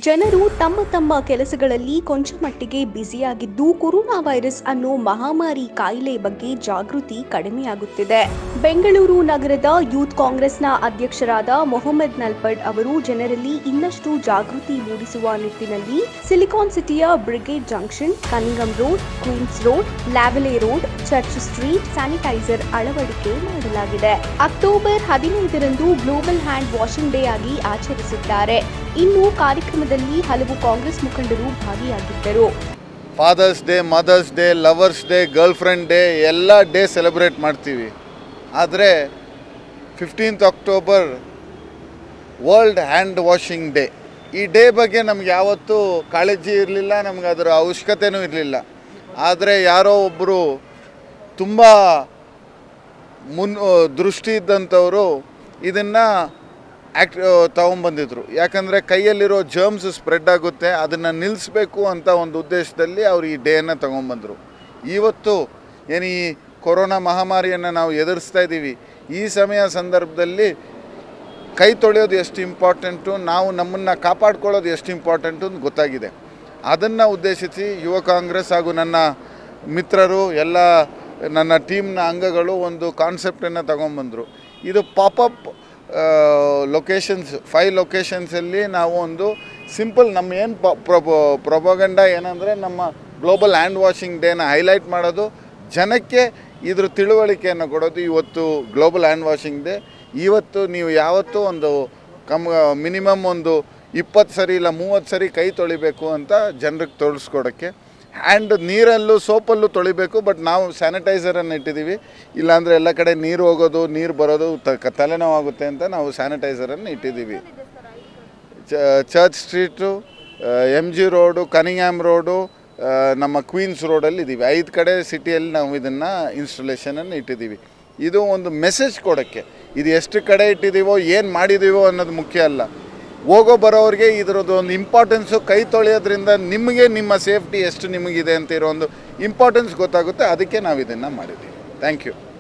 ಜನರು ತಮ್ಮ ತಮ್ಮ ಕೆಲಸಗಳಲ್ಲಿ ಕೊಂಚ ಮಟ್ಟಿಗೆ ಬ್ಯುಸಿಯಾಗಿದ್ದು ಕೊರೋನಾ ವೈರಸ್ ಅನ್ನೋ ಮಹಾಮಾರಿ ಕಾಯಿಲೆ ಬಗ್ಗೆ ಜಾಗೃತಿ ಕಡಿಮೆಯಾಗುತ್ತಿದೆ ಬೆಂಗಳೂರು ನಗರದ ಯೂತ್ ಕಾಂಗ್ರೆಸ್ನ ಅಧ್ಯಕ್ಷರಾದ ಮೊಹಮ್ಮದ್ ನಲ್ಪಡ್ ಅವರು ಜನರಲ್ಲಿ ಇನ್ನಷ್ಟು ಜಾಗೃತಿ ಮೂಡಿಸುವ ನಿಟ್ಟಿನಲ್ಲಿ ಸಿಲಿಕಾನ್ ಸಿಟಿಯ Brigade Junction Cunningham Road Queens Road Lavelle Road Church Street sanitiser ಅಳವಡಿಕೆ ಮಾಡಲಾಗಿದೆ ಅಕ್ಟೋಬರ್ ಹದಿನೈದರಂದು ಗ್ಲೋಬಲ್ ಹ್ಯಾಂಡ್ ವಾಷಿಂಗ್ ಡೇ ಆಗಿ ಆಚರಿಸಿದ್ದಾರೆ ಇನ್ನು ಕಾರ್ಯಕ್ರಮದಲ್ಲಿ ಹಲವು ಕಾಂಗ್ರೆಸ್ ಮುಖಂಡರು ಭಾಗಿಯಾಗಿದ್ದರು fathers day mothers day lovers day girl friend day ಎಲ್ಲ ಡೇ ಸೆಲೆಬ್ರೇಟ್ ಮಾಡ್ತೀವಿ ಆದರೆ fifteenth October world hand washing day ಈ ಡೇ ಬಗ್ಗೆ ನಮ್ಗೆ ಯಾವತ್ತೂ ಕಾಳಜಿ ಇರಲಿಲ್ಲ ನಮ್ಗೆ ಅದರ ಅವಶ್ಯಕತೆನೂ ಇರಲಿಲ್ಲ ಆದರೆ ಯಾರೋ ಒಬ್ಬರು ತುಂಬ ಮುನ್ ದೃಷ್ಟಿ ಇದ್ದಂಥವರು ಇದನ್ನು ಆ್ಯಕ್ಟ್ ತೊಗೊಂಬಂದಿದ್ರು ಯಾಕಂದರೆ ಕೈಯಲ್ಲಿರೋ ಜರ್ಮ್ಸ್ ಸ್ಪ್ರೆಡ್ ಆಗುತ್ತೆ ಅದನ್ನು ನಿಲ್ಲಿಸ್ಬೇಕು ಅಂತ ಒಂದು ಉದ್ದೇಶದಲ್ಲಿ ಅವರು ಈ ಡೇಯನ್ನು ತೊಗೊಂಬಂದರು ಇವತ್ತು ಏನು ಈ ಕೊರೋನಾ ಮಹಾಮಾರಿಯನ್ನು ನಾವು ಎದುರಿಸ್ತಾ ಇದ್ದೀವಿ ಈ ಸಮಯ ಸಂದರ್ಭದಲ್ಲಿ ಕೈ ತೊಳೆಯೋದು ಎಷ್ಟು ಇಂಪಾರ್ಟೆಂಟು ನಾವು ನಮ್ಮನ್ನು ಕಾಪಾಡ್ಕೊಳ್ಳೋದು ಎಷ್ಟು ಇಂಪಾರ್ಟೆಂಟು ಅಂತ ಗೊತ್ತಾಗಿದೆ ಅದನ್ನು ಉದ್ದೇಶಿಸಿ ಯುವ ಕಾಂಗ್ರೆಸ್ ಹಾಗೂ ನನ್ನ ಮಿತ್ರರು ಎಲ್ಲ ನನ್ನ ಟೀಮ್ನ ಅಂಗಗಳು ಒಂದು ಕಾನ್ಸೆಪ್ಟನ್ನು ತಗೊಂಬಂದರು ಇದು ಪಾಪಪ್ ಲೊಕೇಶನ್ಸ್ ಫೈವ್ ಲೊಕೇಶನ್ಸಲ್ಲಿ ನಾವು ಒಂದು ಸಿಂಪಲ್ ನಮ್ಮ ಏನು ಪ್ರೊಬೋ ಪ್ರೊಪಗಂಡ ಏನಂದರೆ ನಮ್ಮ ಗ್ಲೋಬಲ್ ಹ್ಯಾಂಡ್ ವಾಷಿಂಗ್ ಡೇನ ಹೈಲೈಟ್ ಮಾಡೋದು ಜನಕ್ಕೆ ಇದ್ರ ತಿಳುವಳಿಕೆಯನ್ನು ಕೊಡೋದು ಇವತ್ತು ಗ್ಲೋಬಲ್ ಹ್ಯಾಂಡ್ ವಾಷಿಂಗ್ ಡೇ ಇವತ್ತು ನೀವು ಯಾವತ್ತೂ ಒಂದು ಕಮ್ ಮಿನಿಮಮ್ ಒಂದು ಇಪ್ಪತ್ತು ಸರಿ ಇಲ್ಲ ಮೂವತ್ತು ಸರಿ ಕೈ ತೊಳಿಬೇಕು ಅಂತ ಜನರಿಗೆ ತೋರಿಸ್ಕೊಡೋಕ್ಕೆ ಹ್ಯಾಂಡ್ ನೀರಲ್ಲೂ ಸೋಪಲ್ಲೂ ತೊಳಿಬೇಕು ಬಟ್ ನಾವು ಸ್ಯಾನಿಟೈಸರನ್ನು ಇಟ್ಟಿದ್ದೀವಿ ಇಲ್ಲಾಂದರೆ ಎಲ್ಲ ಕಡೆ ನೀರು ಹೋಗೋದು ನೀರು ಬರೋದು ತ ಕ- ತಲೆನೋವಾಗುತ್ತೆ ಅಂತ ನಾವು ಸ್ಯಾನಿಟೈಸರನ್ನು ಇಟ್ಟಿದ್ದೀವಿ ಚ- Church Street M G road Cunningham road ಆ, ನಮ್ಮ ಕ್ವೀನ್ಸ್ ರೋಡಲ್ಲಿ ಇದ್ದೀವಿ ಐದು ಕಡೆ ಸಿಟಿಯಲ್ಲಿ ನಾವು ಇದನ್ನು ಇನ್ಸ್ಟಾಲೇಷನನ್ನು ಇಟ್ಟಿದ್ದೀವಿ ಇದು ಒಂದು ಮೆಸೇಜ್ ಕೊಡೋಕ್ಕೆ ಇದು ಎಷ್ಟು ಕಡೆ ಇಟ್ಟಿದ್ದೀವೋ ಏನು ಮಾಡಿದ್ದೀವೋ ಅನ್ನೋದು ಮುಖ್ಯ ಅಲ್ಲ ಹೋಗೋ ಬರೋರಿಗೆ ಇದರದ್ದು ಒಂದು ಇಂಪಾರ್ಟೆನ್ಸು ಕೈ ತೊಳೆಯೋದ್ರಿಂದ ನಿಮಗೆ ನಿಮ್ಮ ಸೇಫ್ಟಿ ಎಷ್ಟು ನಿಮಗಿದೆ ಅಂತ ಇರೋ ಒಂದು ಇಂಪಾರ್ಟೆನ್ಸ್ ಗೊತ್ತಾಗುತ್ತೆ ಅದಕ್ಕೆ ನಾವು ಇದನ್ನು ಮಾಡಿದ್ದೀವಿ ಥ್ಯಾಂಕ್ ಯು